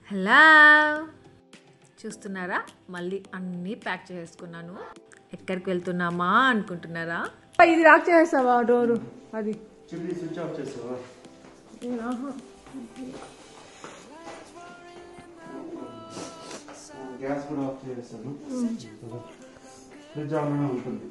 Hello చూస్తున్నారా మళ్ళీ అన్నీ ప్యాక్ చేసుకున్నాను ఎక్కడికి వెళ్తున్నామా అనుకుంటున్నారా ఇది లాక్ చేస్తావా డోరు అది చిమ్నీ స్విచ్ ఆఫ్ చేస్తావా గ్యాస్ కూడా ఆఫ్ చేస్తాను ఫ్రిడ్జ్ ఆన్లోనే ఉంటుంది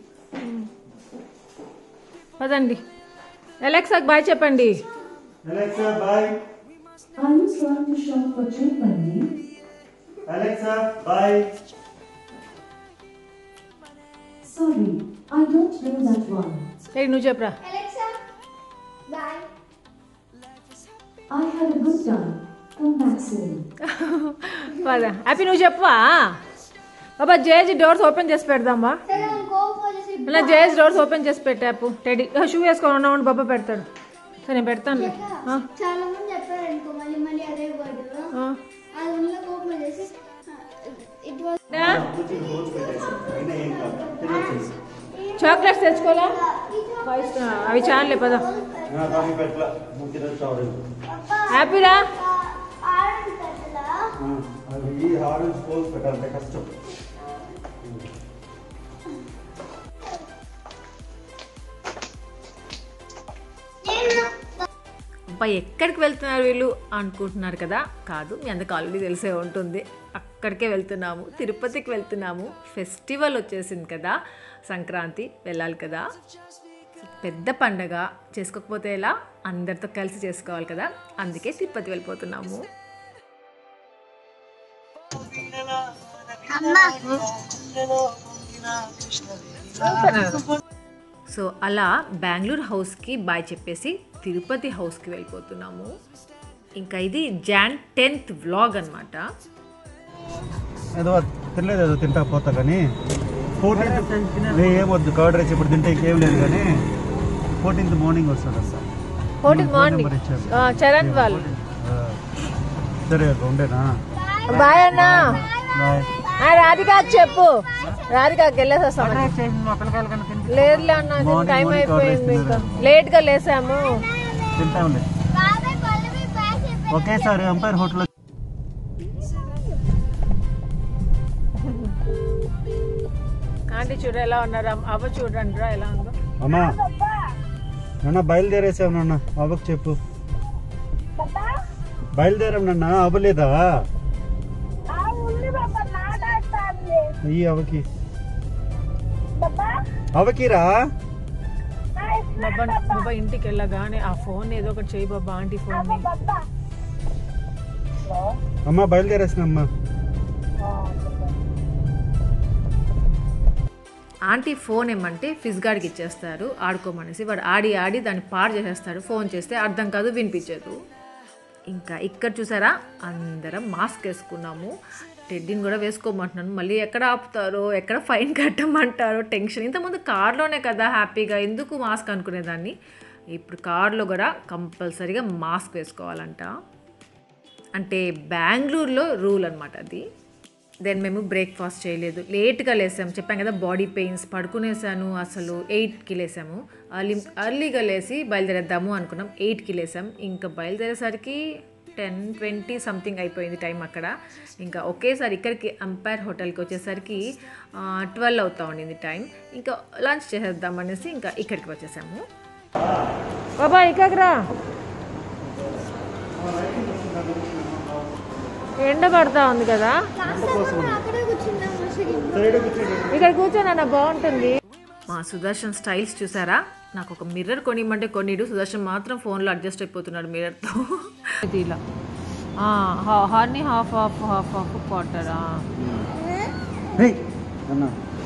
పదండి ఎలెక్సాకి బాయ్ చెప్పండి Alexa bye Are you trying to shop for cheap money? Alexa bye Sorry, I don't know that one. ఏ నువ్వు చెప్పరా Alexa, bye. I had a good time. Come back soon. పద హ్యాపీ నువ్వు చెప్పవా బాబా జేజ్ డోర్స్ ఓపెన్ చేసి పెడదామా సరే మనం కోపం వచ్చేసి ఇలా జేజ్ డోర్స్ ఓపెన్ చేసి పెట్టాపు టెడీ షూ వేసుకొని ఉన్నామని బాబా పెడతాడు సరే నేను పెడతాను చాలా మంది చెప్పారు అనుకో మళ్ళీ మళ్ళీ అదే వర్డ్ అది ఉన్న కోపం వచ్చేసి ఇట్ వాజ్ కూర్చొని రోజు పెట్టేసి అయినా ఏం కాదు తినొచ్చు చాక్లెట్స్ తెచ్చుకోలే అవి చాలే పద నా కాఫీ పెట్టలా నువ్వు తినొచ్చు ఆరెంజ్ హ్యాపీరా ఆరెంజ్ పెట్టలా అది ఈ ఆరెంజ్ కోల్స్ పెట్టాలంటే కష్టం అబ్బాయి ఎక్కడికి వెళ్తున్నారు వీళ్ళు అనుకుంటున్నారు కదా కాదు మీ అందరికి ఆల్రెడీ తెలిసే ఉంటుంది అక్కడికే వెళ్తున్నాము తిరుపతికి వెళ్తున్నాము ఫెస్టివల్ వచ్చేసింది కదా సంక్రాంతి వెళ్ళాలి కదా పెద్ద పండగ చేసుకోకపోతే ఎలా అందరితో కలిసి చేసుకోవాలి కదా అందుకే తిరుపతి వెళ్ళిపోతున్నాము సో అలా బెంగళూరు హౌస్కి బాయ్ చెప్పేసి తిరుపతి హౌస్కి వెళ్ళిపోతున్నాము ఇంకా ఇది జాన్ టెన్త్ వ్లాగ్ అనమాట ఏదో తినలేదు ఏదో తింటా పోతా కానీ ఫోర్టీన్త్ ఏమొద్దు కర్డ్ రైస్ ఇప్పుడు తింటే ఇంకేం లేదు కానీ ఫోర్టీన్త్ మార్నింగ్ వస్తాడు సార్ ఫోర్టీన్ మార్నింగ్ చరణ్ వాళ్ళు సరే అక్క ఉండేనా బాయ్ అన్నా బాయ్ ఆ, రాధిక చెప్పు రాధికకి వెళ్ళేసి వస్తాం లేదులే అన్న Morning, టైం morning అయిపోయింది order ఇంకా లేట్ గా లేసాము తింటా ఉండే బాబాయ్ పల్లవి బ్యాగ్ చెప్పి ఒకేసారి అంపైర్ హోటల్ ఆంటీ చూడ ఎలా ఉన్నారు అమ్మ- అవ్వ చూడండి రా ఎలా ఉందో అమ్మా నాన్న బయలుదేరేసావు నాన్న అవ్వకు చెప్పు బయలుదేరాం నాన్న అవ్వలేదా ఉంది బాబా మాట్లాడుతుంది ఈ అవ్వకి అవ్వకిరా బాబా బాబా ఇంటికి వెళ్ళగానే ఆ ఫోన్ ఏదో ఒకటి చేయి బాబా ఆంటీ ఫోన్ ని అమ్మా బయలుదేరేసినమ్మా ఆంటీ ఫోన్ ఏమంటే ఫిజ్ గార్డ్కి ఇచ్చేస్తారు ఆడుకోమనేసి వాడు ఆడి ఆడి దాన్ని పాడు చేసేస్తాడు ఫోన్ చేస్తే అర్థం కాదు వినిపించదు ఇంకా ఇక్కడ చూసారా అందరం మాస్క్ వేసుకున్నాము టెడ్డీని కూడా వేసుకోమంటున్నాను మళ్ళీ ఎక్కడ ఆపుతారో ఎక్కడ ఫైన్ కట్టమంటారో టెన్షన్ ఇంతకుముందు కార్లోనే కదా హ్యాపీగా ఎందుకు మాస్క్ అనుకునేదాన్ని ఇప్పుడు కార్లో కూడా కంపల్సరీగా మాస్క్ వేసుకోవాలంట అంటే బెంగళూరులో రూల్ అనమాట అది దెన్ మేము బ్రేక్ఫాస్ట్ చేయలేదు లేట్గా లేసాము చెప్పాం కదా బాడీ పెయిన్స్ పడుకునేసాను అసలు ఎయిట్కి లేసాము అర్లీ అర్లీగా లేసి బయలుదేరేద్దాము అనుకున్నాం ఎయిట్కి లేసాం ఇంకా బయలుదేరేసరికి టెన్ ట్వంటీ సంథింగ్ అయిపోయింది టైం అక్కడ ఇంకా ఒకేసారి ఇక్కడికి అంపైర్ హోటల్కి వచ్చేసరికి ట్వెల్వ్ అవుతా ఉండింది టైం ఇంకా లంచ్ చేసేద్దాం అనేసి ఇంకా ఇక్కడికి వచ్చేసాము బాబా ఇక్కడికి రా ఎండ పడతా ఉంది కదా అక్కడే కూర్చున్నాం అసలు ఇక్కడ కూర్చోనన్న బాగుంటుంది మా సుదర్శన్ స్టైల్స్ చూసారా నాకు ఒక మిర్రర్ కొనిమ్మంటే కొనిడు సుదర్శన్ మాత్రం ఫోన్లో అడ్జస్ట్ అయిపోతున్నాడు మిర్రర్తో ఇది ఇలా honey half half half half quarter అన్న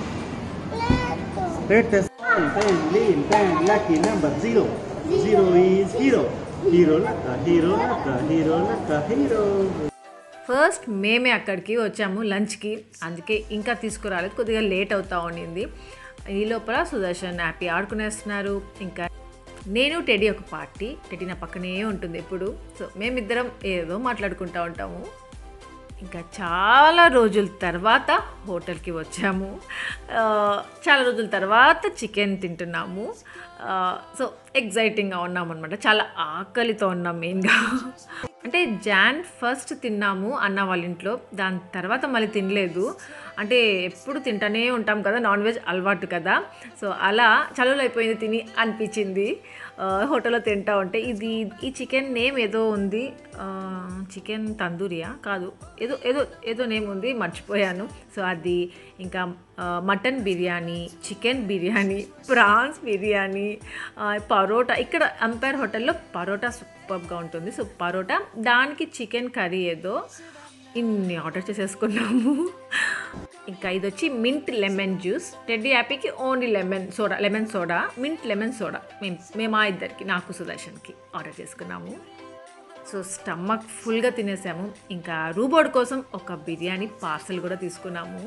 రేట్ పెన్ పెన్ లీన్ pen lucky number zero zero is hero hero లక్క హీరో లక్క హీరో లక్క హీరో ఫస్ట్ మేమే అక్కడికి వచ్చాము లంచ్కి అందుకే ఇంకా తీసుకురాలేదు కొద్దిగా లేట్ అవుతా ఉండింది ఈ లోపల సుదర్శన్ హ్యాపీ ఆడుకునేస్తున్నారు ఇంకా నేను టెడీ ఒక పార్టీ టెడీ నా పక్కనే ఉంటుంది ఎప్పుడు సో మేమిద్దరం ఏదో మాట్లాడుకుంటూ ఉంటాము ఇంకా చాలా రోజుల తర్వాత హోటల్కి వచ్చాము ఆ, చాలా రోజుల తర్వాత చికెన్ తింటున్నాము సో ఎగ్జైటింగ్గా ఉన్నాం అనమాట చాలా ఆకలితో ఉన్నాం మెయిన్గా అంటే జాన్ ఫస్ట్ తిన్నాము అన్న వాళ్ళ ఇంట్లో దాని తర్వాత మళ్ళీ తినలేదు అంటే ఎప్పుడు తింటానే ఉంటాం కదా నాన్ వెజ్ అలవాటు కదా సో అలా చలువులు అయిపోయింది తిని అనిపించింది ఆ, హోటల్లో తింటా ఉంటే ఇది ఈ చికెన్ నేమ్ ఏదో ఉంది ఆ, చికెన్ తందూరియా కాదు ఏదో ఏదో ఏదో నేమ్ ఉంది మర్చిపోయాను సో అది ఇంకా ఆ, mutton biryani chicken biryani prawns biryani ఆ, పరోటా ఇక్కడ అంపైర్ హోటల్లో పరోటా సూపర్గా ఉంటుంది సో పరోటా దానికి చికెన్ కర్రీ ఏదో ఇన్ని ఆర్డర్ చేసేసుకున్నాము ఇంకా ఇది వచ్చి మింట్ లెమన్ జ్యూస్ టెడ్డీ యాపీకి only lemon soda lemon soda mint lemon soda మేము మేము ఆ ఇద్దరికి నాకు సుదర్శన్కి ఆర్డర్ చేసుకున్నాము సో స్టమక్ ఫుల్గా తినేసాము ఇంకా రూబోర్డ్ కోసం ఒక బిర్యానీ పార్సల్ కూడా తీసుకున్నాము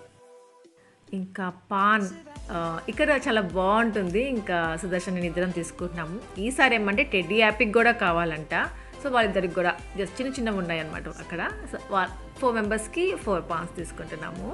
ఇంకా పాన్ ఆ, ఇక్కడ చాలా బాగుంటుంది ఇంకా సుదర్శన్ నేను ఇద్దరం తీసుకుంటున్నాము ఈసారి ఏమంటే టెడ్డీ యాపిక్ కూడా కావాలంట సో వాళ్ళిద్దరికి కూడా జస్ట్ చిన్న చిన్నవి ఉన్నాయి అనమాట అక్కడ సో ఫోర్ మెంబర్స్కి ఫోర్ పాన్స్ తీసుకుంటున్నాము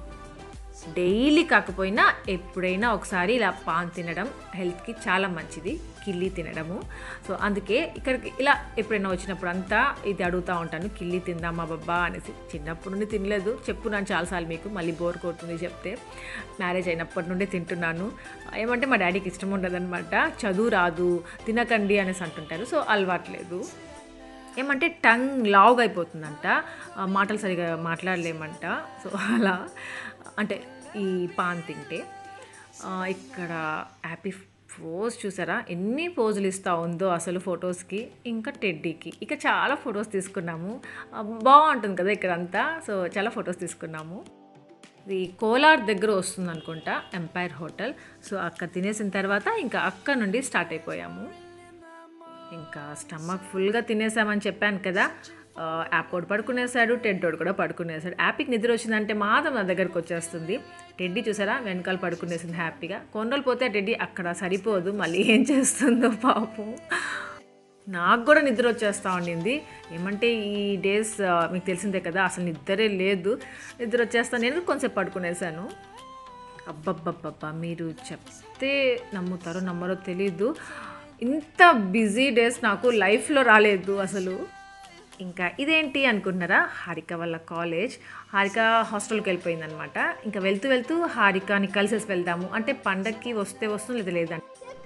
డైలీ కాకపోయినా ఎప్పుడైనా ఒకసారి ఇలా పాన్ తినడం హెల్త్కి చాలా మంచిది కిల్లి తినడము సో అందుకే ఇక్కడికి ఇలా ఎప్పుడైనా వచ్చినప్పుడు అంతా ఇది అడుగుతూ ఉంటాను కిల్లి తిందామా బాబా అనేసి చిన్నప్పటి నుండి తినలేదు చెప్పున్నాను చాలాసార్లు మీకు మళ్ళీ బోర్ కొడుతుంది చెప్తే మ్యారేజ్ అయినప్పటి నుండి తింటున్నాను ఏమంటే మా డాడీకి ఇష్టం ఉండదన్నమాట చదువు రాదు తినకండి అనేసి అంటుంటారు సో అలవాట్లేదు ఏమంటే టంగ్ లావుగా అయిపోతుందంట ఆ, మాటలు సరిగా మాట్లాడలేమంట సో అలా అంటే ఈ పాన్ తింటే ఆ, ఇక్కడ హ్యాపీ పోజ్ చూసారా ఎన్ని పోజులు ఇస్తూ ఉందో అసలు ఫొటోస్కి ఇంకా టెడ్డీకి ఇక చాలా ఫొటోస్ తీసుకున్నాము ఆ, బాగుంటుంది కదా ఇక్కడంతా సో చాలా ఫొటోస్ తీసుకున్నాము ఇది కోలార్ దగ్గర వస్తుంది అనుకుంటా ఎంపైర్ హోటల్ సో అక్కడ తినేసిన తర్వాత ఇంకా అక్కడ నుండి స్టార్ట్ అయిపోయాము ఇంకా స్టమక్ ఫుల్గా తినేసామని చెప్పాను కదా ఆ, యాపోడు పడుకునేసాడు టెడ్డోడు కూడా పడుకునేసాడు యాపీకి నిద్ర వచ్చిందంటే మాత్రం నా దగ్గరకు వచ్చేస్తుంది టెడ్డీ చూసారా వెనకాల పడుకునేసింది హ్యాపీగా కొన్ని రోజులు పోతే ఆ టెడ్డీ అక్కడ సరిపోదు మళ్ళీ ఏం చేస్తుందో పాపం నాకు కూడా నిద్ర వచ్చేస్తూ ఉండింది ఏమంటే ఈ డేస్ ఆ, మీకు తెలిసిందే కదా అసలు నిద్రే లేదు నిద్ర వచ్చేస్తా నేను కొంచెం పడుకునేసాను అబ్బబ్బబ్బబ్బా మీరు చెప్తే నమ్ముతారో నమ్మరో తెలీదు ఇంత బిజీ డేస్ నాకు లైఫ్లో రాలేదు అసలు ఇంకా ఇదేంటి అనుకుంటున్నారా హారిక వాళ్ళ కాలేజ్ హారిక హాస్టల్కి వెళ్ళిపోయిందనమాట ఇంకా వెళ్తూ వెళ్తూ హారికని కలిసేసి వెళ్దాము అంటే పండక్కి వస్తే వస్తుంది లేదా లేదంటే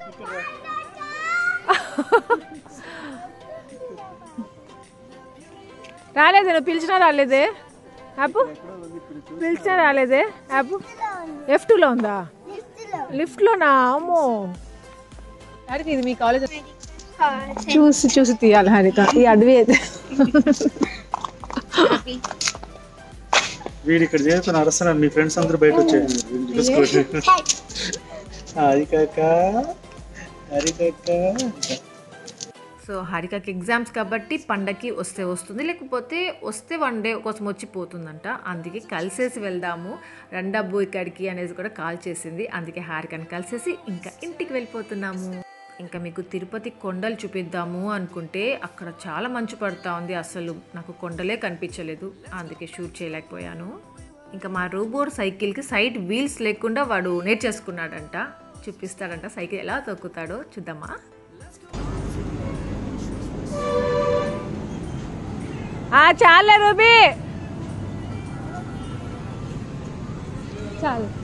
రాలేదే నువ్వు పిలిచినా రాలేదే యాప్ పిలిచినా రాలేదే యాప్ ఎఫ్ టూలో ఉందా లిఫ్ట్లోనా అమ్మో హారిక ఇది మీ కాలేజ్ చూసి చూసి తీయాలి హారిక ఈ అడవి అయితే వీడు ఇక్కడ చేరుకుని అరసన మీ ఫ్రెండ్స్ అందరూ బయట వచ్చేయండి చూసుకోండి హరి కాక హరి కాక సో హారికకి ఎగ్జామ్స్ కాబట్టి పండగకి వస్తే వస్తుంది లేకపోతే వస్తే వన్ డే కోసం వచ్చి పోతుందంట అందుకే కలిసేసి వెళ్దాము రెండబ్బు ఇక్కడికి అనేసి కూడా కాల్ చేసింది అందుకే హారికని కలిసేసి ఇంకా ఇంటికి వెళ్ళిపోతున్నాము ఇంకా మీకు తిరుపతి కొండలు చూపిద్దాము అనుకుంటే అక్కడ చాలా మంచు పడుతూ ఉంది అసలు నాకు కొండలే కనిపించలేదు అందుకే షూట్ చేయలేకపోయాను ఇంకా మా రోబోట్ సైకిల్కి సైడ్ వీల్స్ లేకుండా వాడు నేర్చేసుకున్నాడంట చూపిస్తాడంట సైకిల్ ఎలా తొక్కుతాడో చూద్దామా ఆ చాలే రూబీ చాలు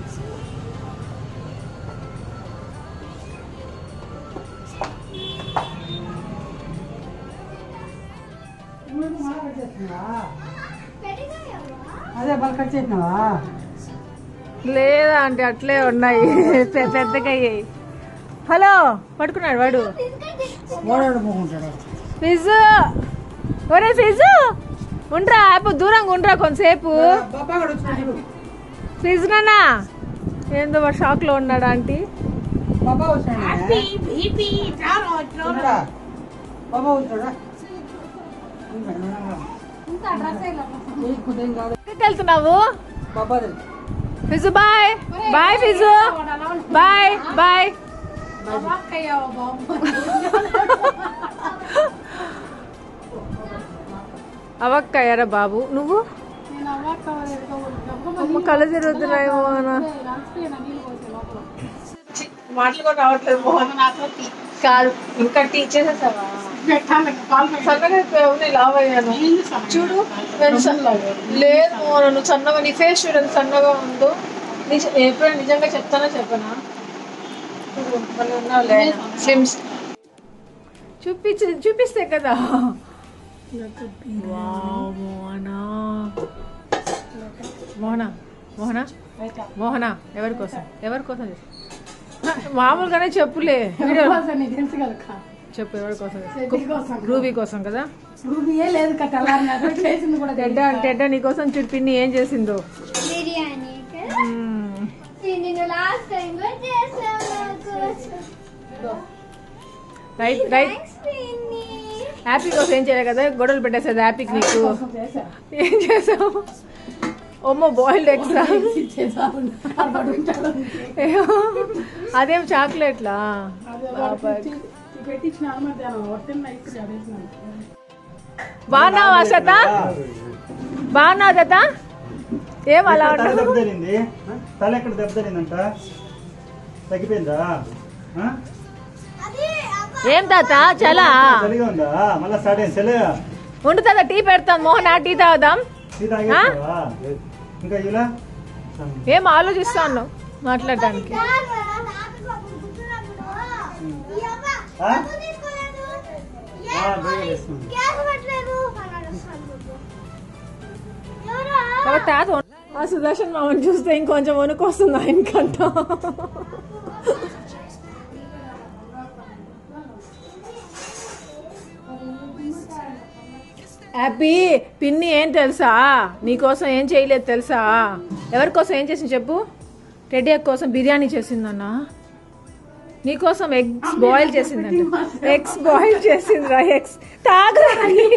అదే బల్కట్ చేసినావా లేదా అంటే అట్లే ఉన్నాయి పె- పెద్దగా అయ్యాయి హలో పడుకున్నాడు వాడు ఓడాడు పోకుంటాడు ఫిజు ఒరే ఫిజు ఉండ్రా యాప్ దూరంగా ఉండ్రా కొంతసేపు బాబా కూడా వచ్చినాడు ఫిజు నానా ఏందో వాడు షాక్ లో ఉన్నాడు ఆంటీ బాబా వచ్చాడు ఉన్నాడా? బాబా వచ్చాడా ఎక్కడికి వెళ్తున్నావు బాబా ఫిజు బాయ్ బాయ్ ఫిజు బాయ్ బాయ్ అవక్కయ్యారా బాబు నువ్వు అమ్మ కళ్ళు తిరుగుతున్నాయేమో అన్న మాటలు కూడా రావట్లేదు మోహన్ కాదు ఇంకా టీ చేసేసావా సన్నగా అయిపోయావు నేను లావ్ అయ్యాను చూడు నేను సన్న- లేదు మోహన నువ్వు సన్నగా నీ ఫేస్ చూడండి సన్నగా ఉందో నిజ ఎప్పుడైనా నిజంగా చెప్తానా చెప్పనా చూడు, భలే ఉన్నావులే స్లిమ్స్ చూపించి చూపిస్తే కదా వావ్, మోహన మోహన మోహన మోహన ఎవరి కోసం ఎవరి కోసం చేస్తా? మామూలుగానే చెప్పులే వీడియో చెప్పు ఎవరి కోసం రూబీ కోసం కదా రూబీయే లేదు కట్టాలన్నారు చేసింది కూడా టెడ్డ టెడ్డ నీకోసం చూడు పిన్ని ఏం చేసిందో బిర్యానీ కదా మ్మ్. నేను లాస్ట్ టైం కూడా చేసాను నాకు రైట్ రైట్ థ్యాంక్స్ పిన్ని హ్యాపీ కోసం ఏం చేయలేదు కదా గొడవలు పెట్టేసేది హ్యాపీకి నీకు ఏం చేసావు ఒమ్మో బాయిల్డ్ ఎగ్స్ అదేం చాక్లెట్లా పెట్టించిన మధ్యాహ్నం వస్తున్నా ఇప్పుడు అడిగినాను బాగున్నావా సత బాగున్నావు దత్త ఏం అలా తల ఉన్నావు దెబ్బ తగిలింది తల ఎక్కడ దెబ్బ తగిలిందంట తగ్గిపోయిందా ఆ? ఏం తాత చాలా చలిగా ఉందా మళ్ళా స్టార్ట్ అయింది చలి ఉండు తాత టీ పెడతాం మోహన టీ తాగుదాం టీ తాగేస్తావా ఇంకా ఇలా ఏం ఆలోచిస్తాను మాట్లాడడానికి ఆ? ఆ, బేగా వేసుకుంది. కాబట్టి తాత ఆ సుదర్శన్ మామని చూస్తే ఇంకొంచెం వణుకొస్తుంది ఆయనకంట హ్యాపీ పిన్ని ఏం తెలుసా నీకోసం ఏం చేయలేదు తెలుసా ఎవరి కోసం ఏం చేసింది చెప్పు టెడ్డీ అక్క కోసం బిర్యానీ చేసిందన్న నీకోసం ఎగ్స్ బాయిల్ చేసిందంట ఎగ్స్ బాయిల్ చేసిందిరా ఎగ్స్ తాగరా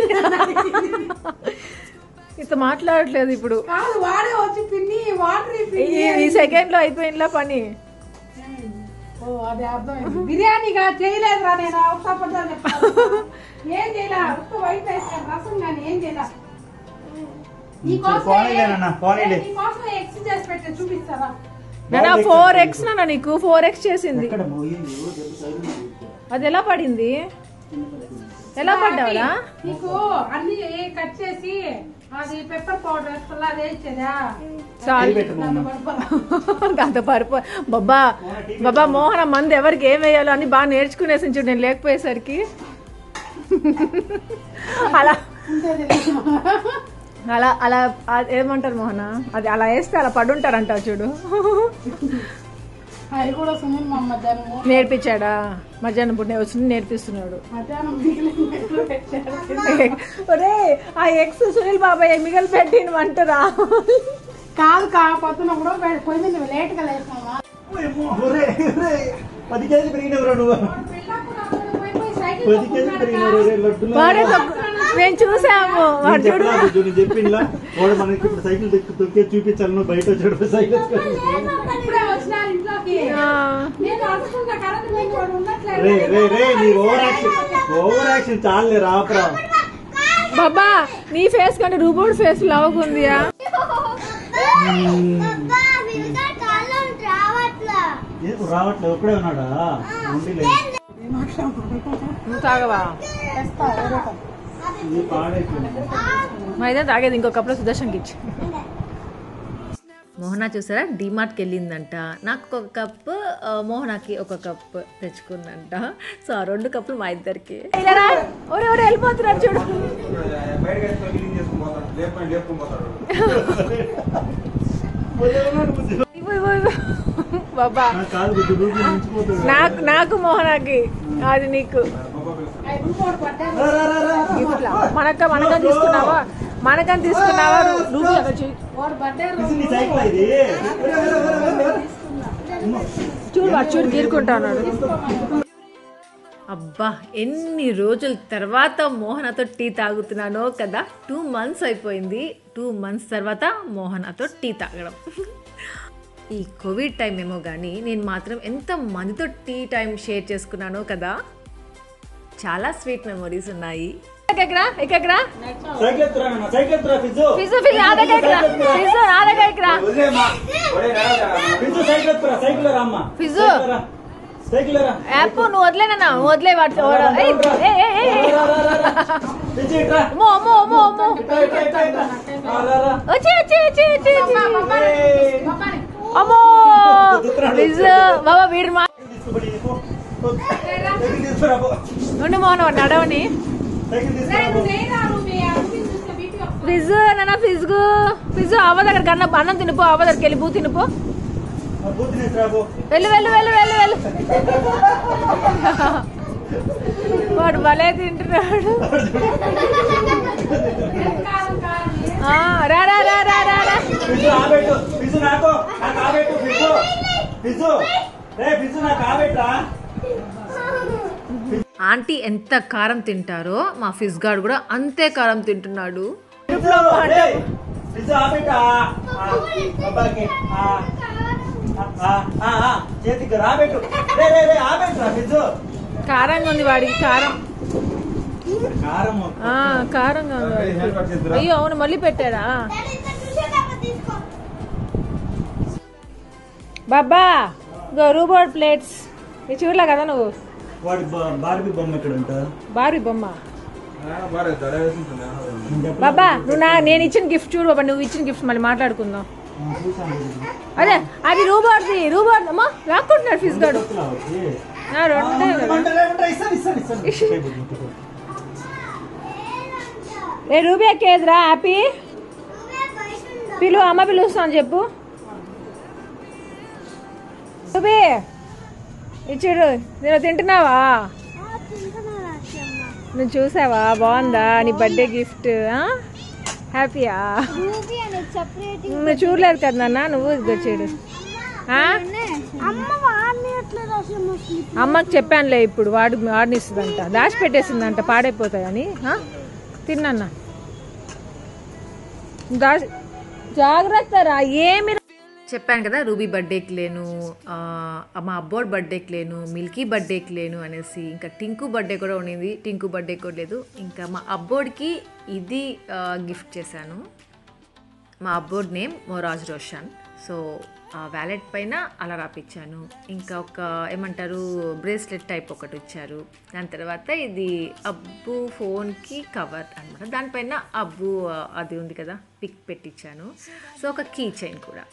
ఇంత మాట్లాడట్లేదు ఇప్పుడు కాదు వాడే వచ్చి పిన్ని వాటర్ ఈ- ఈ సెకండ్ లో అయిపోయిందిలా పని ఓ అదే అర్థమైంది బిర్యానీగా చేయలేదురా నేను అవసరపడ్డా చెప్తాను ఏం చేయలే ఉప్పు వైట్ వేసాను రసం కానీ ఏం చేయలే పోనీలేనన్నా, పోనీలే. నీకోసం ఎక్స్ చేసి పెట్టే చూపిస్తారా నా ఫోర్ ఎక్స్ నా నీకు ఫోర్ ఎక్స్ చేసింది ఎక్కడ మోయింది దెబ్బ తగిలింది. అది ఎలా పడింది ఎలా పడ్డావురా నీకు అన్ని కట్ చేసి అది పెప్పర్ పౌడర్ వేసుకున్నా అది వేసేదా చాలు పెట్టు మోహన. దాంతో పరుపు బాబా బాబా మోహన మంది ఎవరికి ఏం వేయాలో అని బాగా నేర్చుకునేసి చూడు నేను లేకపోయేసరికి అలా అలా అలా ఆ- ఏమంటారు మోహన అది అలా వేస్తే అలా పడుంటారంటావు చూడు అది కూడా సునీల్ మా మధ్యాహ్నం నేర్పించాడా మధ్యాహ్నం పుట్టిన వచ్చింది నేర్పిస్తున్నాడు మధ్యాహ్నం మిగిలిన పెట్టారు ఒరే ఆ ఎక్స్ సునీల్ బాబాయ్ మిగిలి పెట్టిన అంటారా కాదు కా పొద్దున కూడా పె- పొయ్యి మీద లేట్ గా లేసామా ఓయమ్మో, ఒరే, ఒరే, పది కేజీలు పెరిగినవరా నువ్వు పది కేజీలు పెరిగినారు ఒరే, లడ్డులా. వాడే తక్కు- మేము చూసాము వాడు నేను చూడు చెప్పలా, బుజ్జు, నేను చెప్పిండ్లా వాడు మనకి ఇప్పుడు సైకిల్ దొక్కి తొక్కే చూపించాలి నువ్వు బయట వచ్చాడు సైకిల్ ఎత్తుకొని. ఇప్పుడే వచ్చినారు ఇంట్లోకి ఆ, నేను అనుకుంటా కరెంట్ పోయింది వాడు ఉన్నట్లేదు రే రే రే నీ ఓవర్ యాక్షన్ ఓవర్ యాక్షన్ చాలే రాపరా బాబా నీ ఫేస్ కంటే రూబోడ్ ఫేస్ లావుకుందియా రావట్లా ఏ, రావట్లేదు ఒక్కడే ఉన్నాడా ఉండిలే నువ్వు తాగవా ఇది పాడైపోయింది మా ఇదే తాగేది ఇంకో కప్పులో సుదర్శన్కి ఇచ్చి మోహన చూసారా డిమార్ట్కి వెళ్ళిందంట నాకు ఒక కప్పు ఆ, మోహనాకి ఒక కప్ తెచ్చుకుందంట సో ఆ రెండు కప్పులు మా ఇద్దరికి ఇలారా ఒరే ఒరే వెళ్ళిపోతున్నాడు చూడు ఇవ్వు, ఇవ్వు, ఇవ్వు. బాబా నాకు కాదు బుజ్జు రూపీ మించిపోతాడు నాకు నాకు మోహనాకి అది నీకు రా, రా, రా, రా. గిఫ్ట్ లా మనక మనకని తీసుకున్నావా మనకని తీసుకున్నావా రూ- రూబీ అక్కడ చూడు. ఇది నీ సైకిల్ ఇది చూడు వాడు చూడు గీరుకుంటా ఉన్నాడు అబ్బా ఎన్ని రోజుల తర్వాత మోహనతో టీ తాగుతున్నానో కదా టూ మంత్స్ అయిపోయింది టూ మంత్స్ తర్వాత మోహనతో టీ తాగడం ఈ కోవిడ్ టైం ఏమో కానీ నేను మాత్రం ఎంత మందితో టీ టైం షేర్ చేసుకున్నానో కదా చాలా స్వీట్ మెమొరీస్ ఉన్నాయి ఎక్కరా ఎక్కరా సైకిల్ ఎత్తురా నాన్న, సైకిల్ ఎత్తురా ఫిజు ఫిజు ఫిజు నా దగ్గరికి రా ఫిజు నా దగ్గరికి రా ఫిజు సైకిల్ ఎత్తురా సైకిల్ రామ్మా ఫిజు. సైకిల్ రా. సైకిల్ రా యాప్ నువ్వు వదిలేనా నువ్వు వదిలే వాడు వాడు- ఏయ్, ఏయ్, ఏయ్, ఏయ్, ఏయ్. తెచ్చి ఇట్రా. అమ్మో అమ్మో అమ్మో అమ్మో ఇట్రా, ఇట్రా, ఇట్రా, ఇట్రా. ఆ, రా, రా. వచ్చి వచ్చి వచ్చి వచ్చి వచ్చి ఏయ్. అమ్మో ఫిజ్ బాబా వీడు మా తీసుకోబడి, పో. పో. సైకిల్ తీసుకురా, పో. ఉండి మోన నడవని సైకిల్ తీసుకురా, పో. ఫిజ్ నాన్న ఫిజ్గు ఫిజ్ అవ్వ దగ్గర కన్నా అన్నం తినిపో అవ్వ దగ్గరికి వెళ్ళి బూ తినిపో ఆ బూత్ తీసుకురా, పో. వెళ్ళు వెళ్ళు వెళ్ళు వెళ్ళు వెళ్ళు వాడు భలే తింటున్నాడు ఆ, రా రా రా రా రా రా ఫిజు ఆబెట్టు. ఫిజు నాకు. నాకు ఆబెట్టు, ఫిజు. ఫిజు. రేయ్, ఫిజు నాకు ఆబెట్టురా. ఆంటీ ఎంత కారం తింటారో మా ఫిజ్ గాడు కూడా అంతే కారం తింటున్నాడు ఫిజు, రేయ్. ఫిజు ఆబెట్టా. ఆ, అబ్బాకి. ఆ, ఆ, ఆ, ఆ, చేతికి రాబెట్టు రే రే రే ఆబెట్టురా ఫిజు కారంగా ఉంది వాడికి కారం కారం ఆ, కారంగా ఉంది వాడికి. అయ్యో అవును మళ్ళీ పెట్టాడా డాడీ ఇంత చూసేదాకా తీసుకో బాబా గో రూబోర్డ్ ప్లేట్స్ ఇది చూడలే కదా నువ్వు వాడి బా- బార్బీ బొమ్మ ఎక్కడ ఉంటా బారి బొమ్మ బాబా నువ్వు నా నేను ఇచ్చిన గిఫ్ట్ చూడు బాబా నువ్వు ఇచ్చిన గిఫ్ట్ మళ్ళీ మాట్లాడుకుందాం అదే అది రూబోర్డ్ది రూబోర్డ్ అమ్మా లాక్కుంటున్నాడు ఫిజ్ గాడు ఆ, రెండే కదా ఇస్తాను ఇస్తాను ఇస్తాను ఏ రూబీ ఎక్కేదిరా హ్యాపీ పిలు అమ్మ పిలుస్తాను చెప్పు రూబీ ఇచ్చాడు నేను తింటున్నావా నువ్వు చూసావా బాగుందా నీ బర్త్డే గిఫ్ట్ హ్యాపీయా రూబీ అనేది సెపరేట్ నువ్వు చూడలేదు కదా నాన్న నువ్వు ఇదిగో చూడు ఆ? అమ్మ వాడిని ఎట్లా రాసాము అమ్మకి చెప్పానులే ఇప్పుడు వాడు వాడినిస్తుందంట దాచిపెట్టేసిందంట పాడైపోతాయని ఆ? తిన్నా దాచి జాగ్రత్త రా ఏమి రా- చెప్పాను కదా రూబీ బర్త్డేకి లేను ఆ, మా అబ్బోడ్ బర్త్డేకి లేను మిల్కీ బర్త్డేకి లేను అనేసి ఇంకా టింకు బర్త్డే కూడా ఉండింది టింకు బర్త్డే కూడా లేదు ఇంకా మా అబ్బోడ్కి ఇది గిఫ్ట్ చేశాను మా అబ్బోడ్ నేమ్ మొరాజ్ రోషన్ సో ఆ వ్యాలెట్ పైన అలా రాపిచ్చాను ఇంకా ఒక ఏమంటారు బ్రేస్లెట్ టైప్ ఒకటి ఇచ్చారు దాని తర్వాత ఇది అబ్బు ఫోన్కి కవర్ అనమాట దానిపైన అబ్బు ఆ, అది ఉంది కదా పిక్ పెట్టించాను సో ఒక కీ చైన్ కూడా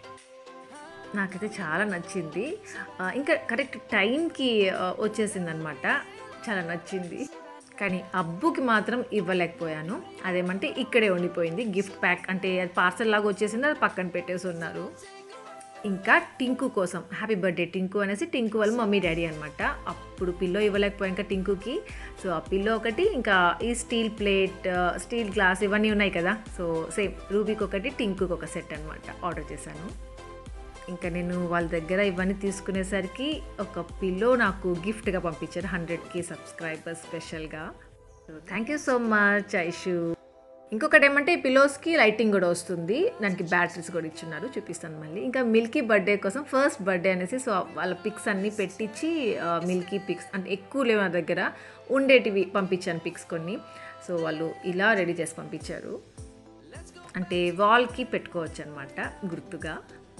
నాకైతే చాలా నచ్చింది ఆ, ఇంకా కరెక్ట్ టైంకి వచ్చేసింది అనమాట చాలా నచ్చింది కానీ అబ్బుకి మాత్రం ఇవ్వలేకపోయాను అదేమంటే ఇక్కడే ఉండిపోయింది గిఫ్ట్ ప్యాక్ అంటే అది పార్సల్ లాగా వచ్చేసింది అది పక్కన పెట్టేసి ఉన్నారు ఇంకా టింకు కోసం హ్యాపీ బర్త్డే టింకు అనేసి టింకు వాళ్ళ మమ్మీ డాడీ అనమాట అప్పుడు పిల్లో ఇవ్వలేకపోయా ఇంకా టింకుకి సో ఆ పిల్లో ఒకటి ఇంకా ఈ స్టీల్ ప్లేట్ స్టీల్ గ్లాస్ ఇవన్నీ ఉన్నాయి కదా సో సేమ్ రూబీకి ఒకటి టింకుకి ఒక సెట్ అనమాట ఆర్డర్ చేశాను ఇంకా నేను వాళ్ళ దగ్గర ఇవన్నీ తీసుకునేసరికి ఒక పిల్లో నాకు గిఫ్ట్గా పంపించారు హండ్రెడ్కి సబ్స్క్రైబర్స్ స్పెషల్గా so thank you so much Aishu ఇంకొకటి ఏమంటే ఈ పిలోస్కి లైటింగ్ కూడా వస్తుంది దానికి బ్యాటరీస్ కూడా ఇచ్చున్నారు చూపిస్తాను మళ్ళీ ఇంకా మిల్కీ బర్త్డే కోసం ఫస్ట్ బర్త్డే అనేసి సో వాళ్ళ పిక్స్ అన్నీ పెట్టించి మిల్కీ పిక్స్ అంటే ఎక్కువ లేవు నా దగ్గర ఉండేటివి పంపించాను పిక్స్ కొన్ని సో వాళ్ళు ఇలా రెడీ చేసి పంపించారు అంటే వాల్కి పెట్టుకోవచ్చు అనమాట గుర్తుగా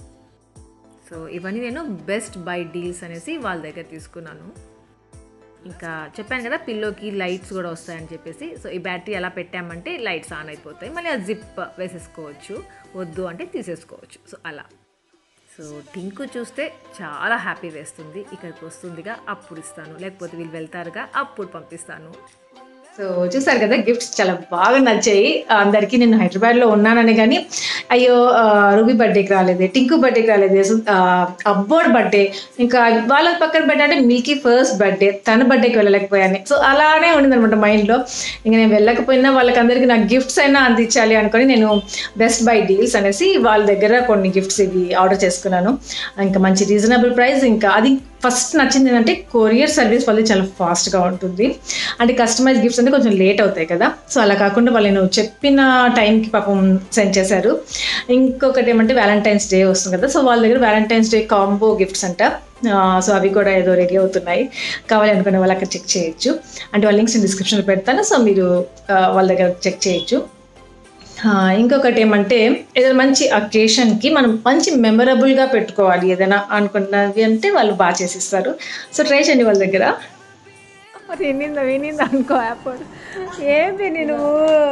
సో ఇవన్నీ నేను బెస్ట్ బై డీల్స్ అనేసి వాళ్ళ దగ్గర తీసుకున్నాను ఇంకా చెప్పాను కదా పిల్లోకి లైట్స్ కూడా వస్తాయని చెప్పేసి సో ఈ బ్యాటరీ ఎలా పెట్టామంటే లైట్స్ ఆన్ అయిపోతాయి మళ్ళీ ఆ జిప్ వేసేసుకోవచ్చు వద్దు అంటే తీసేసుకోవచ్చు సో అలా సో టింకు చూస్తే చాలా హ్యాపీ వేస్తుంది ఇక్కడికి వస్తుందిగా అప్పుడు ఇస్తాను లేకపోతే వీళ్ళు వెళ్తారుగా అప్పుడు పంపిస్తాను సో చూసారు కదా గిఫ్ట్స్ చాలా బాగా నచ్చాయి అందరికీ నేను హైదరాబాద్లో ఉన్నానని కానీ అయ్యో ఆ, రూబీ బర్త్డేకి రాలేదే టింకు బర్త్డేకి రాలేదే సు- ఆ, అబ్బోడ్ బర్త్డే ఇంకా వాళ్ళ పక్కన పెట్టంటే మిల్కీ ఫస్ట్ బర్త్డే తన బర్త్డేకి వెళ్ళలేకపోయాను సో అలానే ఉండింది అనమాట మైండ్లో ఇంకా నేను వెళ్ళకపోయినా వాళ్ళకందరికీ నాకు గిఫ్ట్స్ అయినా అందించాలి అనుకొని నేను బెస్ట్ బై డీల్స్ అనేసి వాళ్ళ దగ్గర కొన్ని గిఫ్ట్స్ ఇవి ఆర్డర్ చేసుకున్నాను ఇంకా మంచి రీజనబుల్ ప్రైస్ ఇంకా అది ఫస్ట్ నచ్చింది ఏంటంటే కొరియర్ సర్వీస్ వాళ్ళది చాలా ఫాస్ట్గా ఉంటుంది అంటే కస్టమైజ్ గిఫ్ట్స్ అంటే కొంచెం లేట్ అవుతాయి కదా సో అలా కాకుండా వాళ్ళు నేను చెప్పిన టైంకి పాపం సెండ్ చేశారు ఇంకొకటి ఏమంటే వ్యాలంటైన్స్ డే వస్తుంది కదా సో వాళ్ళ దగ్గర వ్యాలంటైన్స్ డే కాంబో గిఫ్ట్స్ అంట ఆ, సో అవి కూడా ఏదో రెడీ అవుతున్నాయి కావాలి అనుకునే వాళ్ళు అక్కడ చెక్ చేయొచ్చు అంటే వాళ్ళ లింక్స్ డిస్క్రిప్షన్లో పెడతాను సో మీరు ఆ, వాళ్ళ దగ్గర చెక్ చేయొచ్చు ఆ, ఇంకొకటి ఏమంటే ఏదైనా మంచి అకేషన్కి మనం మంచి మెమరబుల్గా పెట్టుకోవాలి ఏదైనా అనుకున్నది అంటే వాళ్ళు బాగా చేసిస్తారు సో ట్రై చేయండి వాళ్ళ దగ్గర వినిందా వినిందా అనుకో అప్పుడు ఏంది నువ్వు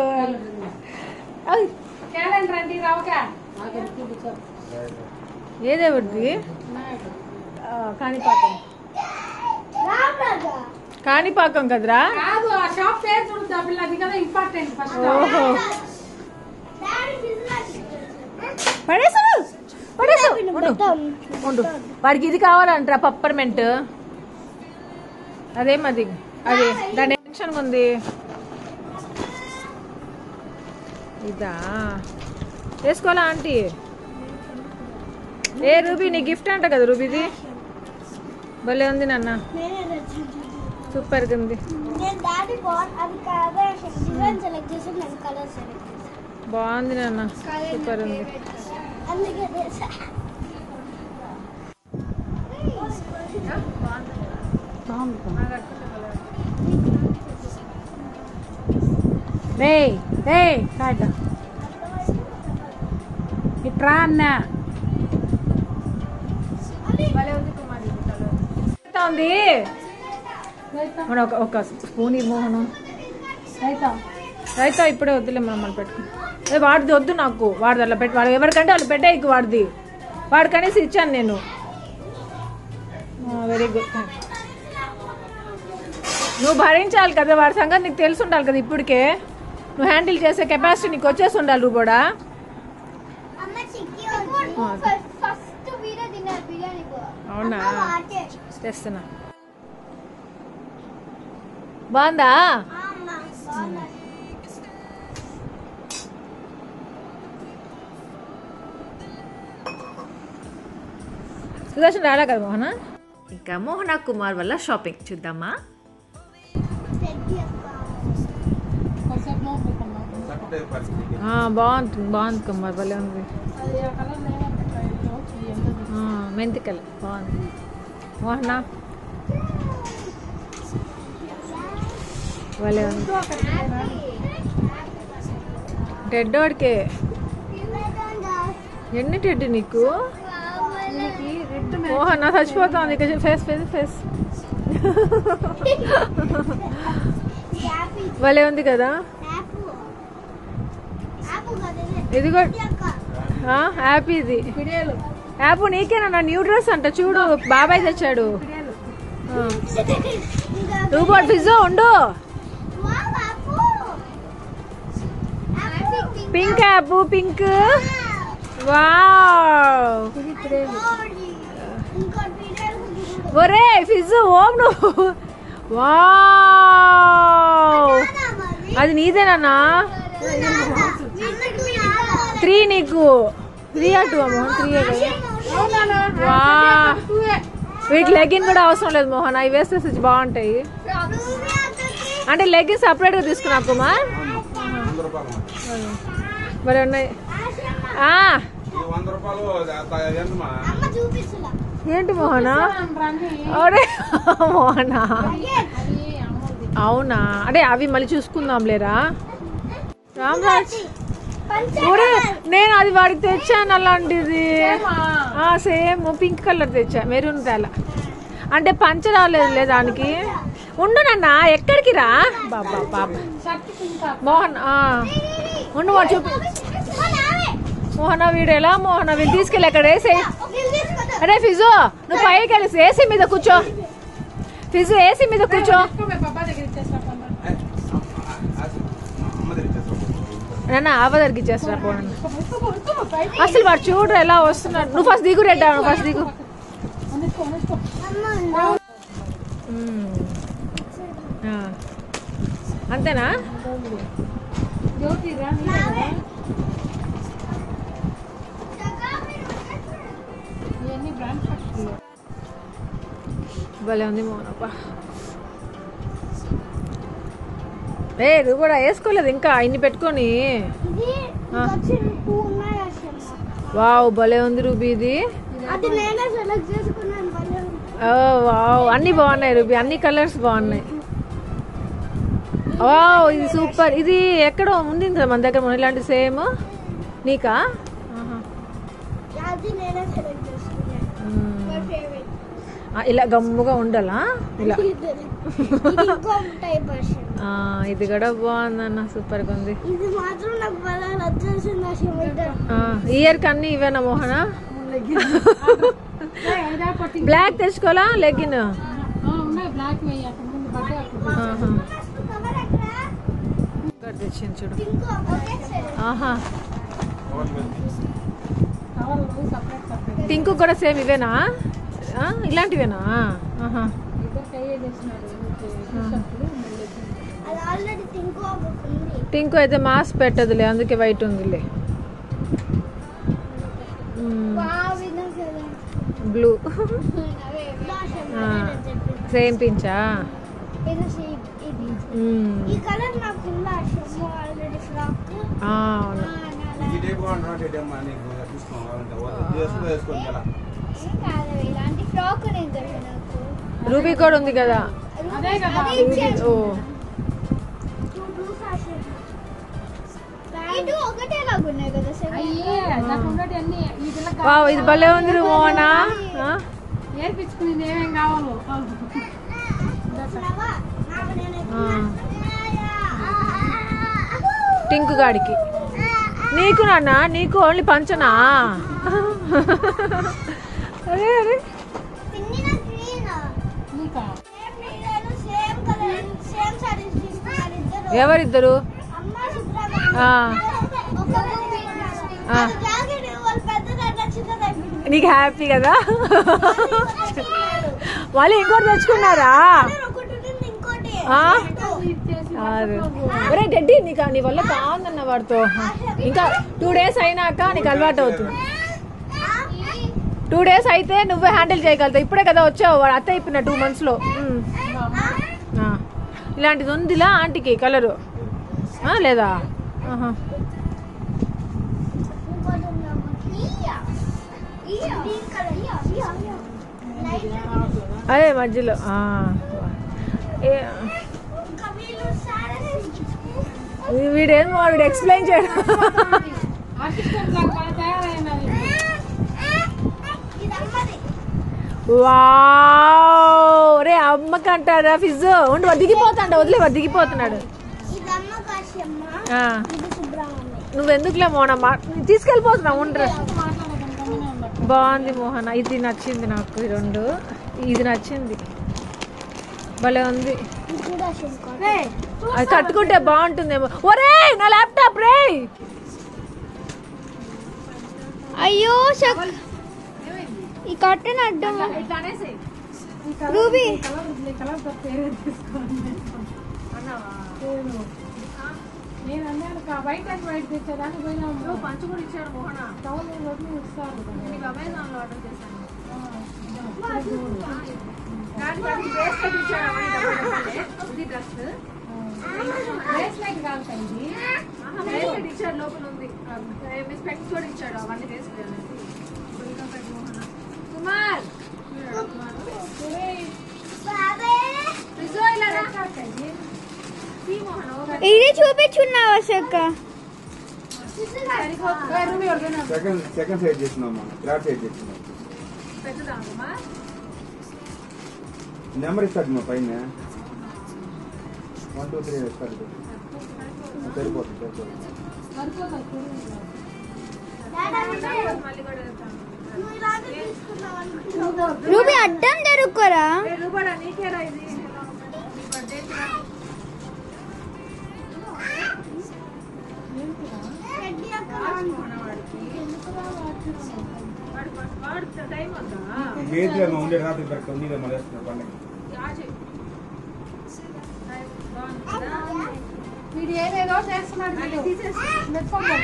క్యాలెండర్ అండి రావక ఏదేవద్ది కాణిపాకం కాణిపాకం కదరా కాదు ఆ షాప్ పేరు చూడద్దు ఆ పిల్ల అది కదా ఇంపార్టెంట్ ఫస్ట్ ఓహో పడేసాడు పడేసాడు ఉండు. ఉండు వాడికి ఇది కావాలంటారా పప్పర్మెంట్ అదేమది అది దాని టెన్షన్ ఉంది ఇదా వేసుకోవాలా ఆంటీ ఏ రూబీ నీ గిఫ్ట్ అంట కదా రూబీది భలే ఉంది నాన్న నేనే తెచ్చాను. సూపర్గా ఉంది నేను డాడీ బాల్ అది కాదా డిజైన్ సెలెక్ట్ చేసి నేను కలర్ సెలెక్ట్ చేశాను బాగుంది నాన్న సూపర్ ఉంది అందుకే తెచ్చా రే రే కాట ఇట్రా అన్న ఎంత ఉంది మన ఒక ఒక స్పూన్ ఇవ్వను రైతా రైతా ఇప్పుడే వద్దులే మనం మనం పెట్టుకో అదే వాడిది వద్దు నాకు వాడిది అట్లా పెట్టి వాడు ఎవరికంటే వాళ్ళు పెట్టే ఇక వాడిది వాడికనేసి ఇచ్చాను నేను వెరీ గుడ్ నువ్వు భరించాలి కదా వాడి సంగతి నీకు తెలిసి ఉండాలి కదా ఇప్పటికే నువ్వు హ్యాండిల్ చేసే కెపాసిటీ నీకు వచ్చేసి ఉండాలి నువ్వు కూడా అమ్మ చిక్కి ఫస్ట్ వీరే తిన్నారు బిర్యానీ అవునా వాటే తెస్తున్నా బాగుందా అమ్మ బాగుంది సుదర్శన్ రాలే కదా మోహన ఇంకా మోహన కుమార్ వల్ల షాపింగ్ చూద్దామా సెట్ చేసుకో కొంచెం నోటుకున్నాం ఆ, బాగుంటుంది బాగుంది కుమార్ భలే ఉంది అది ఆ కలర్ నేనే పెట్టాను ఎంత ఆ, మెంతి కలర్ బాగుంది మోహన భలే ఉంది టెడ్ వాడికే ఎన్ని టెడ్ నీకు మోహన్ చచ్చిపోతుంది ఇక ఫేస్ ఫేస్ ఫేస్ యాపీ భలే ఉంది కదా యాపు యాపు కదా ఇది కూడా అక్క ఆ, హ్యాపీ ఇది యాప్ నీకేనా నా న్యూ డ్రెస్ అంట చూడు బాబాయ్ తెచ్చాడు ఆ. ఇంకా రూబోట్ ఫిజో ఉండు వా బాపు యాపీ పింక్ యాప్ పింక్ వావ్ ఇంకోటి వీడియో ఒరే ఫిజ్ ఓం నువ్వు వావ్ అది నీదేనా త్రీ నీకు త్రీ టూ అమ్మో త్రీ వా వీటికి లెగిన్ కూడా అవసరం లేదు మోహన్ అవి వేస్తే అసలు బాగుంటాయి అంటే లెగిన్ సపరేట్గా తీసుకున్నా కుమార్ వంద రూపాయలు మరి ఉన్నాయి ఆ, ఈ వంద రూపాయలు ఎంతమా అమ్మ చూపిస్తున్నా ఏంటి మోహనా అరే మోహనా అవునా అంటే అవి మళ్ళీ చూసుకుందాం లేరా రామరాజ్ ఒరే నేను అది వాడికి తెచ్చాను అలాంటిది సేమ్ పింక్ కలర్ తెచ్చా మెరూన్ తేల అంటే పంచ రాలేదు దానికి ఉండు నాన్న ఎక్కడికి రా బాబా బాబా మోహన్ ఆ. ఉండు వాడు చూపి మోహన వీడు ఎలా మోహన వీళ్ళు తీసుకెళ్ళి అక్కడ వేసేయి అరే ఫిజు నువ్వు పైకి వెళ్ళి ఏసీ మీద కూర్చో ఫిజు ఏసీ మీద కూర్చో బాబా దగ్గర ఇచ్చేస్తా అమ్మ తెచ్చేస్తాం నాన్న ఆవ దగ్గరికి ఇచ్చేస్తారా పోనండి అసలు వాడు చూడరు ఎలా వస్తున్నాడు నువ్వు ఫస్ట్ దిగు రెడ్డా నువ్వు ఫస్ట్ దిగు మ్మ్. ఆ. అంతేనా జ్యోతి రా ఇవన్నీ బ్రాండ్ పట్టుకున్నాయి భలే ఉంది మోనప్ప ఏ నువ్వు కూడా వేసుకోలేదు ఇంకా ఇన్ని పెట్టుకొని ఇది వచ్చి టూ ఉన్నాయి అసలు వావ్ భలే ఉంది రూబీ ఇది అది నేనే సెలెక్ట్ చేసుకున్నాను భలే ఉంది. ఓ వావ్ అన్ని బాగున్నాయి రూబీ అన్ని కలర్స్ బాగున్నాయి ఓ ఇది సూపర్ ఇది ఎక్కడో ఉంది కదా మన దగ్గర మన ఇలాంటి సేమ్ నీకా ఆహా. అది నేనే సెలెక్ట్ చేసుకున్నాను మ్మ్. మై ఫేవరెట్ ఆ, ఇలా గమ్ముగా ఉండాలా ఇలా ఇది ఇంకో టైప్ వర్షన్ ఆ, ఇది కూడా బాగుందన్న సూపర్గా ఉంది ఇది మాత్రం నాకు బాగా నచ్చేసింది ఆ షిమిటర్ ఇయర్ కన్నీ ఇవేనా మోహన బ్లాక్ తెచ్చుకోవాలా లెగిన్ ఉన్నాయి బ్లాక్ వేయి అక్కడ ముందు బట్టే అక్కడ కవర్ ఎక్కడ తెచ్చింది చూడు ఇంకో ఒకే సెలెక్ట్ ఆహా కవర్ సపరేట్ సపరేట్ పింక్ కూడా సేమ్ ఇవేనా ఆ, ఇలాంటివేనా ఆహా ఇద్దరు కై చేసినారు టీషర్ట్లు మళ్ళీ అది ఆల్రెడీ థింక్ ఒకటి ఉంది పింక్ అయితే మాస్క్ పెట్టదులే అందుకే వైట్ ఉందిలే వావ్ ఇది కదా బ్లూ అవే సేమ్ పించా ఇది షేప్ ఇది మ్మ్. ఈ కలర్ నాకు ఉందా షమ్ము ఆల్రెడీ ఫ్రాక్ ఆ, అవును ఇదే బాగుంటున్నా ఇదేమ్మా నీకు తీసుకోవాలంటే వేసుకుని వేసుకోండి ఎలా కాదు ఇలాంటి ఫ్రాక్ నేను దొరికింది నాకు రూబీ కూడా ఉంది కదా అదే కదా అదే ఇచ్చాను. ఓ Two blue fashion. ఇటు ఒకటే లాగా ఉన్నాయి కదా సెవెన్ అయ్యే నాకు ఉండేటి అన్ని ఈ పిల్ల వావ్ ఇది భలే ఉంది రు మోహన ఆ? నేర్పించుకునేది ఏమేం కావాలో చూసినావా? నాకు నేను ఆ. టింకు గాడికి నీకు నాన్న నీకు ఓన్లీ పంచనా అరే అరే పిన్నిన green. నీకా Same design, same colour, same sarees తీసుకున్నారు ఇద్దరు. ఎవరిద్దరు అమ్మ సుబ్రహ్మణ్యం. ఆ. ఒక movie. ఆ. అది jacket వాళ్ళు పెద్దదైనా చిన్నదైపోయింది. నీకు హ్యాపీ కదా తెచ్చుకున్నారు. మళ్ళీ ఇంకోటి తెచ్చుకున్నారా colour ఒకటి ఉంటుంది, ఇంకోటి ఆ? ఇచ్చేసి అరే ఒరే డెడ్డి నీకు నీ వల్ల కాదన్న వాడితో ఇంకా టూ డేస్ అయినాక నీకు అలవాటు అవుతుంది టూ డేస్ అయితే నువ్వే హ్యాండిల్ చేయగలుగుతావు ఇప్పుడే కదా వచ్చావు వాడు అత్త అయిపోయిన టూ మంత్స్లో ఇలాంటిది ఉందిలా ఆంటీకి కలరు లేదా ఆహా. ఇంకోటి ఉంది అమ్మ. ఇయ్య. ఇయ్య. Green colour. ఇయ్య, ఇయ్య, ఇయ్య. Light అదే మధ్యలో ఆ. ఏ- ఇంకా వీళ్ళు sarees వీడేమో వీడు ఎక్స్ప్లెయిన్ చేయడం అసిస్టెంట్ లాగా బాగా తయారైనది ఇది అమ్మది వావ్ రే అమ్మకి అంటారా ఫిజ్ ఉండు దిగిపోతాడు వదిలే వాడు దిగిపోతున్నాడు ఇది అమ్మ కాశమ్మ ఆ, ఇది సుబ్రహ్మణ్యం నువ్వెందుకులే మోహనమ్మ తీసుకెళ్ళిపోతున్నావు ఉండరు బాగుంది మోహన ఇది నచ్చింది నాకు ఈ రెండు ఇది నచ్చింది భలే ఉంది ఇది కూడా శంకర్ అది కట్టుకుంటే బాగుంటుందేమో ఒరే నా ల్యాప్టాప్ రే అయ్యో శక్ ఈ కట్టెన్ అడ్డం రూబీ కలర్ తప్ప వేరే తీసుకోండి లేదు. నేను అన్నాను కా- వైట్ అండ్ వైట్ తెచ్చేదానికి పోయినాము పంచు కూడా ఇచ్చాడు మోహన టౌన్ వదిలి ఇస్తారు కదా. అమెజాన్ లో ఆర్డర్ చేశాను బ్రేస్లెట్ కాదు కదా ఇది ఇచ్చాడు లోపల ఉంది స్పెక్స్ కూడా ఇచ్చాడు అవన్నీ తీసుకెళ్ళి కుమార్ ఇది చూపించున్నావా శక్క సెకండ్ సెకండ్ సైడ్ చేసినాం మనం థర్డ్ సైడ్ చేసినాం నెంబర్ ఇస్తాడు మా పైన వన్ టూ త్రీ ఇస్తాడు సరిపోతుంది సరిపోతుంది రూబీ అడ్డం జరుక్కోరా నీకేరా ఇది టైం ఉందా గేజ్లో ఉండే రాత్రి కరెక్ట్ ఉంది మళ్ళీ వేస్తున్నా పండుగ వీడు ఏదేదో చేస్తున్నాడు వీడు మెచ్చుకోండి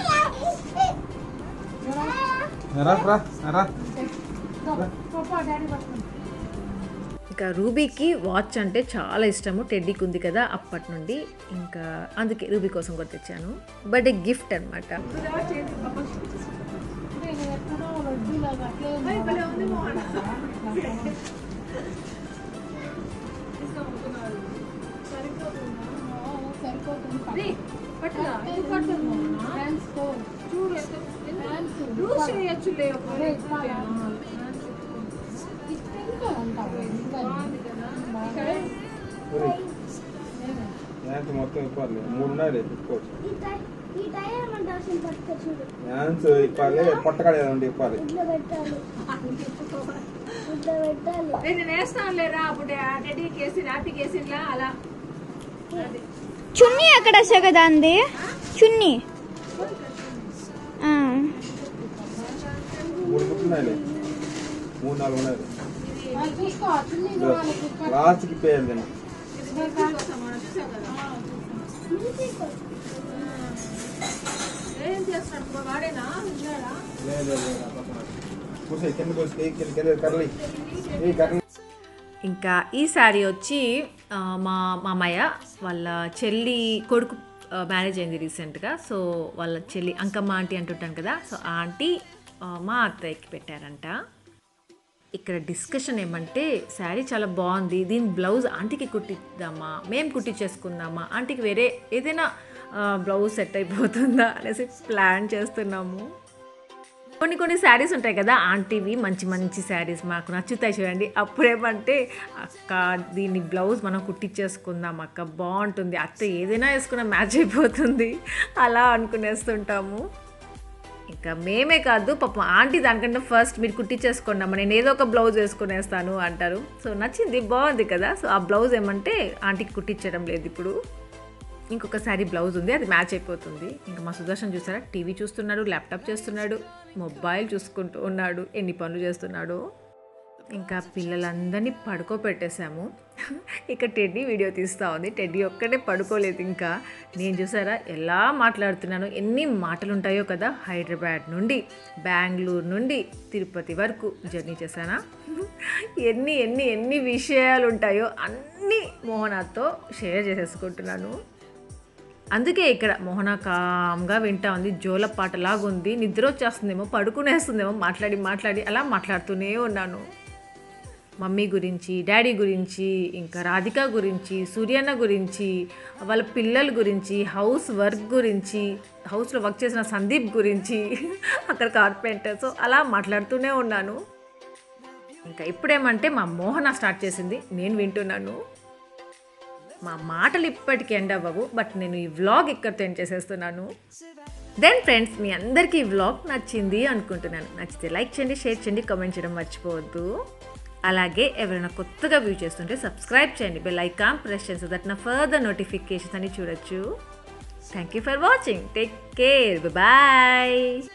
రా రా రా డాడీ పట్టుకుంది ఇంకా రూబీకి వాచ్ అంటే చాలా ఇష్టము టెడ్డీకి ఉంది కదా అప్పటి నుండి ఇంకా అందుకే రూబీ కోసం కూడా తెచ్చాను బర్త్డే గిఫ్ట్ అనమాట నేను ఎక్కడో లడ్డూలాగా అట్లే ఉంది. సరిపోతుంది హ్యాండ్స్ చూడు లూజ్ చేయొచ్చులే యాంత్స్ మొత్తం ఇప్పాలి మూడు ఉన్నాయి ఇప్పుకోవచ్చు ఈ టై- ఈ టైర్ మన డాక్టర్ పట్టుకొచ్చుడు యాంత్స్ ఇప్పాలి పొట్టకాడ ఏదండి ఇప్పాలి ఇట్లా పెట్టాలి ఇట్లా పెట్టాలి నేను వేస్తాను లేరా అప్పుడు డాడీకి వేసి హ్యాపీకి వేసిండ్లా అలా చున్నీ ఎక్కడ కదా అంది చున్నీ మూడు గుట్లు ఉన్నాయి మూడు నాలుగు ఉన్నాయి చూసుకో చున్నీ లాస్ట్కి ఇప్పేయాలి దాన్ని ఏం చేస్తున్నాడు వాడేనా ఉన్నాడా లేదు లేదు లేదు, ఆ పక్కన. కూర్చోయి కింద కూర్చో కింద కింద కర్రీ ఏ కర్రీ ఇంకా ఈ శారీ వచ్చి ఆ, మా మామయ్య వాళ్ళ చెల్లి కొడుకు మ్యారేజ్ అయింది రీసెంట్గా సో వాళ్ళ చెల్లి అంకమ్మ ఆంటీ అంటుంటాను కదా సో ఆ ఆంటీ ఆ, మా అత్తయ్యకి పెట్టారంట ఇక్కడ డిస్కషన్ ఏమంటే శారీ చాలా బాగుంది దీని బ్లౌజ్ ఆంటీకి కుట్టిద్దామా మేము కుట్టించేసుకుందామా ఆంటీకి వేరే ఏదైనా ఆ, బ్లౌజ్ సెట్ అయిపోతుందా అనేసి ప్లాన్ చేస్తున్నాము కొన్ని కొన్ని శారీస్ ఉంటాయి కదా ఆంటీవి మంచి మంచి శారీస్ మాకు నచ్చుతాయి చూడండి అప్పుడేమంటే అక్క దీని బ్లౌజ్ మనం కుట్టించేసుకుందాం అక్క బాగుంటుంది అత్త ఏదైనా వేసుకున్న మ్యాచ్ అయిపోతుంది అలా అనుకునేస్తుంటాము ఇంకా మేమే కాదు పాపం ఆంటీ దానికంటే ఫస్ట్ మీరు కుట్టించేసుకోండి అమ్మ నేను ఏదో ఒక బ్లౌజ్ వేసుకునేస్తాను అంటారు సో నచ్చింది బాగుంది కదా సో ఆ బ్లౌజ్ ఏమంటే ఆంటీకి కుట్టించడం లేదు ఇప్పుడు ఇంకొక శారీ బ్లౌజ్ ఉంది అది మ్యాచ్ అయిపోతుంది ఇంకా మా సుదర్శన్ చూసారా టీవీ చూస్తున్నాడు ల్యాప్టాప్ చేస్తున్నాడు మొబైల్ చూసుకుంటూ ఉన్నాడు ఎన్ని పనులు చేస్తున్నాడు ఇంకా పిల్లలందరినీ పడుకోబెట్టేశాము ఇక టెడ్డీ వీడియో తీస్తూ ఉంది టెడ్డీ ఒక్కటే పడుకోలేదు ఇంకా నేను చూసారా ఎలా మాట్లాడుతున్నాను ఎన్ని మాటలు ఉంటాయో కదా హైదరాబాద్ నుండి బెంగళూరు నుండి తిరుపతి వరకు జర్నీ చేశానా ఎన్ని ఎన్ని ఎన్ని విషయాలు ఉంటాయో అన్నీ మోహనాతో షేర్ చేసేసుకుంటున్నాను అందుకే ఇక్కడ మోహన కామ్గా వింటా ఉంది జోల పాటలాగా ఉంది నిద్ర వచ్చేస్తుందేమో పడుకునేస్తుందేమో మాట్లాడి మాట్లాడి అలా మాట్లాడుతూనే ఉన్నాను మమ్మీ గురించి డాడీ గురించి ఇంకా రాధిక గురించి సూర్యన్న గురించి వాళ్ళ పిల్లల గురించి హౌస్ వర్క్ గురించి హౌస్లో వర్క్ చేసిన సందీప్ గురించి అక్కడ కార్పెంటర్ సో అలా మాట్లాడుతూనే ఉన్నాను ఇంకా ఇప్పుడేమంటే మా మోహన స్టార్ట్ చేసింది నేను వింటున్నాను మా మాటలు ఇప్పటికీ ఎండ్ అవ్వవు బట్ నేను ఈ వ్లాగ్ ఇక్కడితో ఎండ్ చేసేస్తున్నాను దెన్ ఫ్రెండ్స్ మీ అందరికీ ఈ వ్లాగ్ నచ్చింది అనుకుంటున్నాను నచ్చితే లైక్ చేయండి షేర్ చేయండి కామెంట్ చేయడం మర్చిపోవద్దు అలాగే ఎవరైనా కొత్తగా వ్యూ చేస్తుంటే సబ్స్క్రైబ్ చేయండి బెల్ ఐకాన్ ప్రెస్ చేయండి సో దట్ నా ఫర్దర్ నోటిఫికేషన్స్ అని చూడొచ్చు thank you for watching take care bye